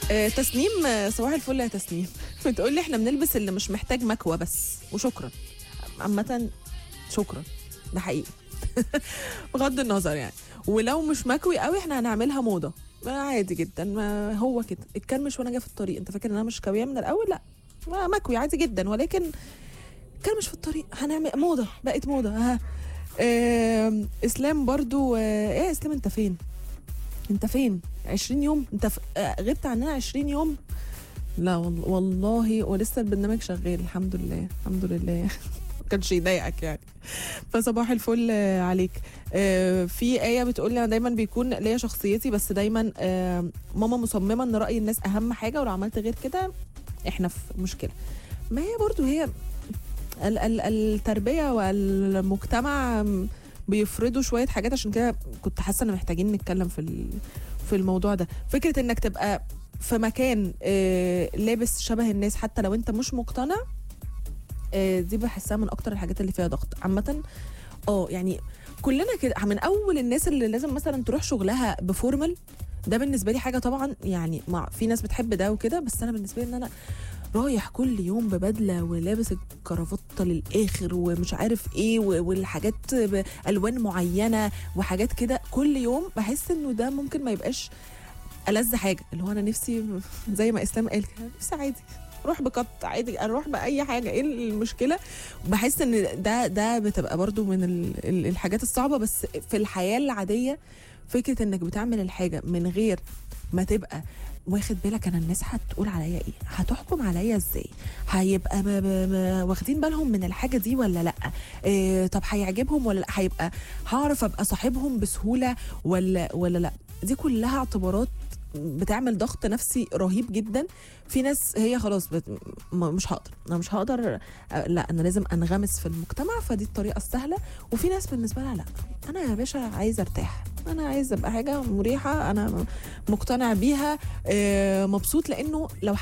آه، تسنيم آه، صباح الفل يا تسنيم بتقول لي احنا بنلبس اللي مش محتاج مكوى بس وشكرا عامة شكرا ده حقيقي بغض النظر يعني ولو مش مكوي قوي احنا هنعملها موضه ما عادي جدا ما هو كده الكرمش وانا جايه في الطريق انت فاكر ان انا مش كاويه من الاول لا ما مكوي عادي جدا ولكن كرمش في الطريق هنعمل موضه بقت موضه ها آم، اسلام برضو آه، ايه يا اسلام انت فين انت فين 20 يوم انت ف... آه، غبت عننا 20 يوم لا والله, والله ولسه البرنامج شغال الحمد لله الحمد لله ما كانش يضايقك يعني فصباح الفل آه، عليك آه، في آية بتقول لي أنا دايما بيكون ليا شخصيتي بس دايما آه، ماما مصممة إن رأي الناس أهم حاجة ولو عملت غير كده إحنا في مشكلة ما هي برضو هي ال- ال- التربية والمجتمع بيفرضوا شوية حاجات عشان كده كنت حاسة إن محتاجين نتكلم في ال- في الموضوع ده فكرة إنك تبقى في مكان آه، لابس شبه الناس حتى لو أنت مش مقتنع آه، دي بحسها من أكتر الحاجات اللي فيها ضغط عامة اه يعني كلنا كده من اول الناس اللي لازم مثلا تروح شغلها بفورمال ده بالنسبه لي حاجه طبعا يعني مع في ناس بتحب ده وكده بس انا بالنسبه لي ان انا رايح كل يوم ببدله ولابس الكرافته للاخر ومش عارف ايه و- والحاجات بالوان معينه وحاجات كده كل يوم بحس انه ده ممكن ما يبقاش ألذ حاجه اللي هو انا نفسي زي ما اسلام قال كده نفسي عادي اروح بقط عادي اروح باي حاجه ايه المشكله بحس ان ده ده بتبقى برضو من ال- ال- الحاجات الصعبه بس في الحياه العاديه فكره انك بتعمل الحاجه من غير ما تبقى واخد بالك انا الناس هتقول عليا ايه هتحكم عليا ازاي هيبقى ما ما ما واخدين بالهم من الحاجه دي ولا لا إيه طب هيعجبهم ولا لا هيبقى هعرف ابقى صاحبهم بسهوله ولا ولا لا دي كلها اعتبارات بتعمل ضغط نفسي رهيب جدا في ناس هي خلاص بت... م- مش هقدر انا مش هقدر أ- لا انا لازم انغمس في المجتمع فدي الطريقه السهله وفي ناس بالنسبه لها لا انا يا باشا عايزه ارتاح انا عايزه ابقى حاجه مريحه انا مقتنع بيها آه، مبسوط لانه لو